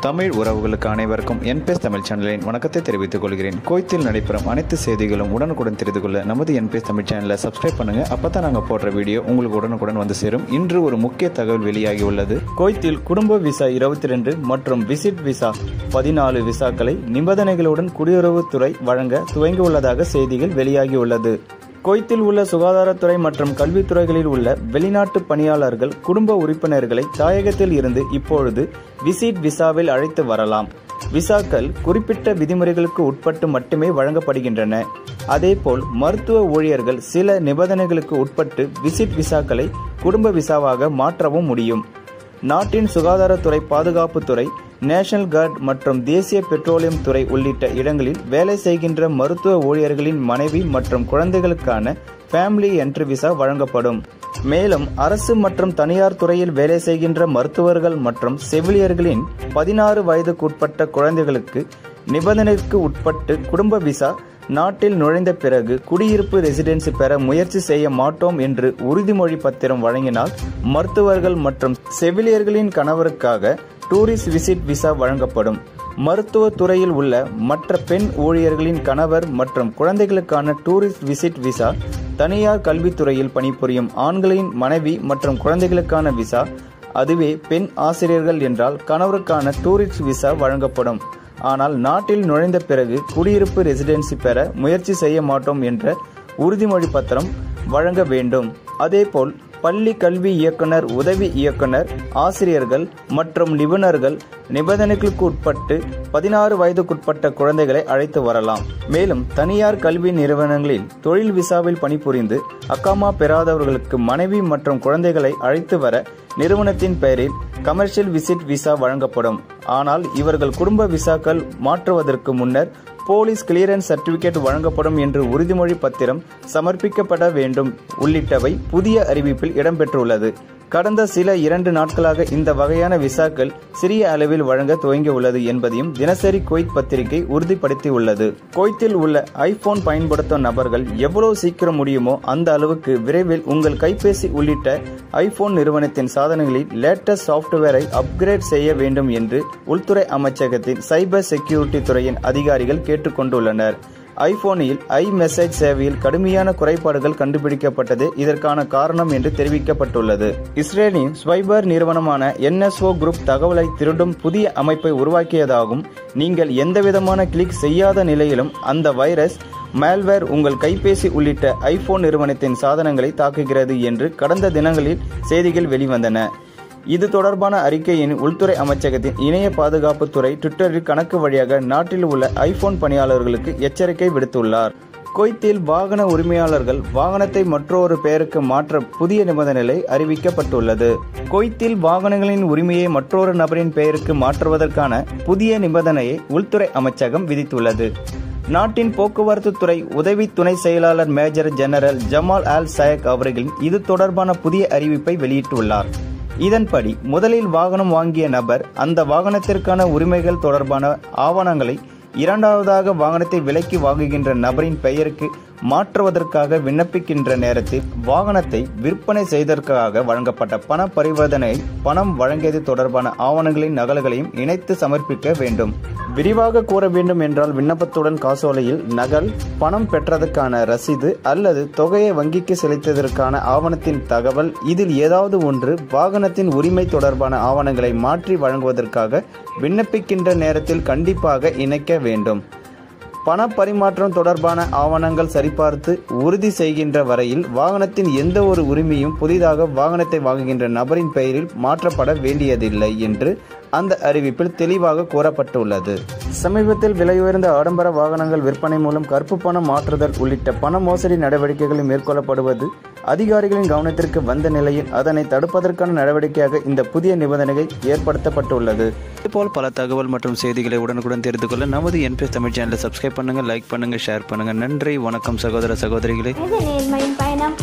தமிழ் உறவுகளுக்கு அனைவருக்கும் என்பேஸ் தமிழ் சேனலின் வணக்கத்தை தெரிவித்துக் கொள்கிறேன் கோயத்தில் நடைபெறும் அனைத்து செய்திகளும் உடனுக்குடன் தெரிந்து கொள்ள நமது என்பேஸ் தமிழ் சேனலை சப்ஸ்கிரைப் பண்ணுங்க அப்பதான் நாங்கள் போடுற வீடியோ உங்களுக்கு உடனுக்குடன் வந்து சேரும் இன்று ஒரு முக்கிய தகவல் வெளியாகி உள்ளது கோயத்தில் குடும்ப விசா இருபத்தி ரெண்டு மற்றும் விசிட் விசா பதினாலு விசாக்களை நிபந்தனைகளுடன் குடியுறவுத்துறை வழங்க துவங்கியுள்ளதாக செய்திகள் வெளியாகியுள்ளது குவைத்தில் உள்ள சுகாதாரத்துறை மற்றும் கல்வித்துறைகளில் உள்ள வெளிநாட்டு பணியாளர்கள் குடும்ப உறுப்பினர்களை தாயகத்தில் இருந்து இப்பொழுது விசிட் விசாவில் அழைத்து வரலாம் விசாக்கள் குறிப்பிட்ட விதிமுறைகளுக்கு உட்பட்டு மட்டுமே வழங்கப்படுகின்றன அதேபோல் மருத்துவ ஊழியர்கள் சில நிபந்தனைகளுக்கு உட்பட்டு விசிட் விசாக்களை குடும்ப விசாவாக மாற்றவும் முடியும் நாட்டின் சுகாதாரத்துறை பாதுகாப்புத்துறை நேஷனல் கார்டு மற்றும் தேசிய பெட்ரோலியம் துறை உள்ளிட்ட இடங்களில் வேலை செய்கின்ற மருத்துவ ஊழியர்களின் மனைவி மற்றும் குழந்தைகளுக்கான ஃபேமிலி என்ட்ரி விசா வழங்கப்படும் மேலும் அரசு மற்றும் தனியார் துறையில் வேலை செய்கின்ற மருத்துவர்கள் மற்றும் செவிலியர்களின் பதினாறு வயதுக்குட்பட்ட குழந்தைகளுக்கு நிபந்தனைக்கு உட்பட்டு குடும்ப விசா நாட்டில் நுழைந்த பிறகு குடியிருப்பு ரெசிடென்சி பெற முயற்சி செய்ய மாட்டோம் என்று உறுதிமொழி பத்திரம் வழங்கினால் மருத்துவர்கள் மற்றும் செவிலியர்களின் கணவருக்காக டூரிஸ்ட் விசிட் விசா வழங்கப்படும் மருத்துவ துறையில் உள்ள மற்ற பெண் ஊழியர்களின் கணவர் மற்றும் குழந்தைகளுக்கான டூரிஸ்ட் விசிட் விசா தனியார் கல்வித்துறையில் பணிபுரியும் ஆண்களின் மனைவி மற்றும் குழந்தைகளுக்கான விசா அதுவே பெண் ஆசிரியர்கள் என்றால் கணவருக்கான டூரிஸ்ட் விசா வழங்கப்படும் ஆனால் நாட்டில் நுழைந்த பிறகு குடியிருப்பு ரெசிடென்சி பெற முயற்சி செய்ய மாட்டோம் என்ற உறுதிமொழி பத்திரம் வழங்க வேண்டும் அதேபோல் பள்ளி கல்வி இயக்குனர் உதவி இயக்குனர் ஆசிரியர்கள் மற்றும் நிபுணர்கள் நிபந்தனைகளுக்கு உட்பட்டு பதினாறு வயதுக்குட்பட்ட குழந்தைகளை அழைத்து வரலாம் மேலும் தனியார் கல்வி நிறுவனங்களில் தொழில் விசாவில் பணிபுரிந்து அக்காமா பெறாதவர்களுக்கு மனைவி மற்றும் குழந்தைகளை அழைத்து வர நிறுவனத்தின் பெயரில் கமர்ஷியல் விசிட் விசா வழங்கப்படும் ஆனால் இவர்கள் குடும்ப விசாக்கள் மாற்றுவதற்கு முன்னர் போலீஸ் கிளியரன்ஸ் சர்டிபிகேட் வழங்கப்படும் என்று உறுதிமொழி பத்திரம் சமர்ப்பிக்கப்பட வேண்டும் உள்ளிட்டவை புதிய அறிவிப்பில் இடம்பெற்றுள்ளது கடந்த சில இரண்டு நாட்களாக இந்த வகையான விசாக்கள் சிறிய அளவில் வழங்க துவங்கியுள்ளது என்பதையும் தினசரி குவைத் பத்திரிகை உறுதிப்படுத்தியுள்ளது குவைத்தில் உள்ள ஐபோன் பயன்படுத்தும் நபர்கள் எவ்வளவு சீக்கிரம் முடியுமோ அந்த அளவுக்கு விரைவில் உங்கள் கைபேசி உள்ளிட்ட ஐபோன் நிறுவனத்தின் சாதனங்களில் லேட்டஸ்ட் சாப்ட்வேரை அப்கிரேட் செய்ய வேண்டும் என்று உள்துறை அமைச்சகத்தின் சைபர் செக்யூரிட்டி துறையின் அதிகாரிகள் கேட்டுக்கொண்டுள்ளனர் ஐபோனில் ஐ மெசேஜ் சேவையில் கடுமையான குறைபாடுகள் கண்டுபிடிக்கப்பட்டது இதற்கான காரணம் என்று தெரிவிக்கப்பட்டுள்ளது இஸ்ரேலின் ஸ்வைபர் நிறுவனமான என்எஸ்ஓ குரூப் தகவலை திருடும் புதிய அமைப்பை உருவாக்கியதாகும் நீங்கள் எந்தவிதமான கிளிக் செய்யாத நிலையிலும் அந்த வைரஸ் மேல்வேர் உங்கள் கைபேசி உள்ளிட்ட ஐபோன் நிறுவனத்தின் சாதனங்களை தாக்குகிறது என்று கடந்த தினங்களில் செய்திகள் வெளிவந்தன இது தொடர்பான அறிக்கையின் உள்துறை அமைச்சகத்தின் இணைய பாதுகாப்பு துறை ட்விட்டரில் கணக்கு வழியாக நாட்டில் உள்ள ஐபோன் பணியாளர்களுக்கு எச்சரிக்கை விடுத்துள்ளார் கொய்த்தில் வாகன உரிமையாளர்கள் வாகனத்தை மற்றொரு பெயருக்கு மாற்ற புதிய நிபந்தனை அறிவிக்கப்பட்டுள்ளது கொய்த்தில் வாகனங்களின் உரிமையை மற்றொரு நபரின் பெயருக்கு மாற்றுவதற்கான புதிய நிபந்தனையை உள்துறை அமைச்சகம் விதித்துள்ளது நாட்டின் போக்குவரத்து துறை உதவி துணை செயலாளர் major general Jamal Al Sayegh அவர்கள் இது தொடர்பான புதிய அறிவிப்பை வெளியிட்டுள்ளார் இதன்படி முதலில் வாகனம் வாங்கிய நபர் அந்த வாகனத்திற்கான உரிமைகள் தொடர்பான ஆவணங்களை இரண்டாவதாக வாகனத்தை விலைக்கு வாங்குகின்ற நபரின் பெயருக்கு மாற்றுவதற்காக விண்ணப்பிக்கின்ற நேரத்தில் வாகனத்தை விற்பனை செய்ததற்காக வழங்கப்பட்ட பண பரிவர்த்தனை பணம் வழங்கியது தொடர்பான ஆவணங்களின் நகல்களையும் இணைத்து சமர்ப்பிக்க வேண்டும் விரிவாக கூற வேண்டும் என்றால் விண்ணப்பத்துடன் காசோலையில் நகல் பணம் பெற்றதற்கான ரசீது அல்லது தொகையை வங்கிக்கு செலுத்தியதற்கான ஆவணத்தின் தகவல் இதில் ஏதாவது ஒன்று வாகனத்தின் உரிமை தொடர்பான ஆவணங்களை மாற்றி வழங்குவதற்காக விண்ணப்பிக்கின்ற நேரத்தில் கண்டிப்பாக இணைக்க வேண்டும் பண பரிமாற்றம் தொடர்பான ஆவணங்கள் சரிபார்த்து உறுதி செய்கின்ற வரையில் வாகனத்தின் எந்த ஒரு உரிமையும் புதிதாக வாகனத்தை வாங்குகின்ற நபரின் பெயரில் மாற்றப்பட வேண்டியதில்லை என்று அந்த அறிவிப்பில் தெளிவாக கூறப்பட்டுள்ளது சமீபத்தில் விலை உயர்ந்த ஆடம்பர வாகனங்கள் விற்பனை மூலம் கருப்பு பணம் மாற்றுதல் உள்ளிட்ட பண மோசடி நடவடிக்கைகள் மேற்கொள்ளப்படுவது அதிகாரிகளின் கவனத்திற்கு வந்த நிலையில் அதனை தடுப்பதற்கான நடவடிக்கையாக இந்த புதிய நிபந்தனைகள் ஏற்படுத்தப்பட்டுள்ளது இதுபோல் பல தகவல் மற்றும் செய்திகளை உடனுக்குடன் தெரிந்து கொள்ள நமது என்பிஎஸ் தமிழ் சேனலை சப்ஸ்கிரைப் பண்ணுங்க லைக் பண்ணுங்க ஷேர் பண்ணுங்க நன்றி வணக்கம் சகோதர சகோதரிகளே இது நேர்மையின் பயணம்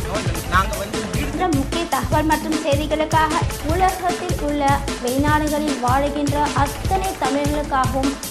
இந்த முக்கிய தகவல் மற்றும் செய்திகளுக்காக உலகத்தில் உள்ள வெளிநாடுகளில் வாழுகின்ற அத்தனை தமிழர்களுக்காகவும்